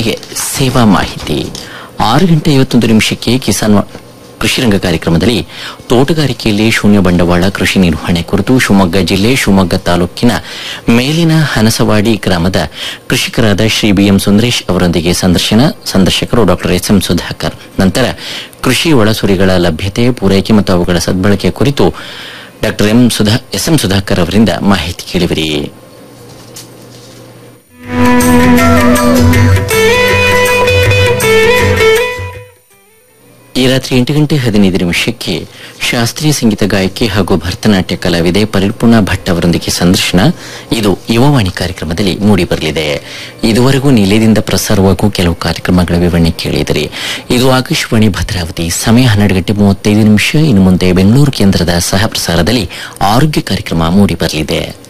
ಮೊದಲಿಗೆ ಸೇವಾ ಮಾಹಿತಿ ಆರು ಗಂಟೆ ಐವತ್ತೊಂದು ನಿಮಿಷಕ್ಕೆ ಕಿಸಾನ್ ವ- ಕೃಷಿ ರಂಗ ಕಾರ್ಯಕ್ರಮದಲ್ಲಿ ತೋಟಗಾರಿಕೆಯಲ್ಲಿ ಶೂನ್ಯ ಬಂಡವಾಳ ಕೃಷಿ ನಿರ್ವಹಣೆ ಕುರಿತು ಶಿವಮೊಗ್ಗ ಜಿಲ್ಲೆ ಶಿವಮೊಗ್ಗ ತಾಲೂಕಿನ ಮೇಲಿನ ಹನಸವಾಡಿ ಗ್ರಾಮದ ಕೃಷಿಕರಾದ ಶ್ರೀ ಬಿಎಂ ಸುಂದರೇಶ್ ಅವರೊಂದಿಗೆ ಸಂದರ್ಶನ ಸಂದರ್ಶಕರು ಡಾಕ್ಟರ್ ಎಸ್ ಎಂ ಸುಧಾಕರ್ ನಂತರ ಕೃಷಿ ಒಳಸುರಿಗಳ ಲಭ್ಯತೆ ಪೂರೈಕೆ ಮತ್ತು ಅವುಗಳ ಸದ್ಬಳಕೆ ಕುರಿತು doctor M Sudha S M Sudhakar ಅವರಿಂದ ಮಾಹಿತಿ ಕೇಳಿವಿರಿ ಈ ರಾತ್ರಿ ಎಂಟು ಗಂಟೆ ಹದಿನೈದು ನಿಮಿಷಕ್ಕೆ ಶಾಸ್ತ್ರೀಯ ಸಂಗೀತ ಗಾಯಕಿ ಹಾಗೂ ಭರತನಾಟ್ಯ ಕಲಾವಿದೆ ಪರಿಪೂರ್ಣ ಭಟ್ ಅವರೊಂದಿಗೆ ಸಂದರ್ಶನ ಇದು ಯುವವಾಣಿ ಕಾರ್ಯಕ್ರಮದಲ್ಲಿ ಮೂಡಿಬರಲಿದೆ ಇದುವರೆಗೂ ನಿಲಯದಿಂದ ಪ್ರಸಾರವಾಗುವ ಕೆಲವು ಕಾರ್ಯಕ್ರಮಗಳ ವಿವರಣೆ ಕೇಳಿದರೆ ಇದು ಆಕಾಶವಾಣಿ ಭದ್ರಾವತಿ ಸಮಯ ಹನ್ನೆರಡು ಗಂಟೆ ಮೂವತ್ತೈದು ನಿಮಿಷ ಇನ್ನು ಮುಂದೆ ಬೆಂಗಳೂರು ಕೇಂದ್ರದ ಸಹ ಪ್ರಸಾರದಲ್ಲಿ ಆರೋಗ್ಯ ಕಾರ್ಯಕ್ರಮ ಮೂಡಿಬರಲಿದೆ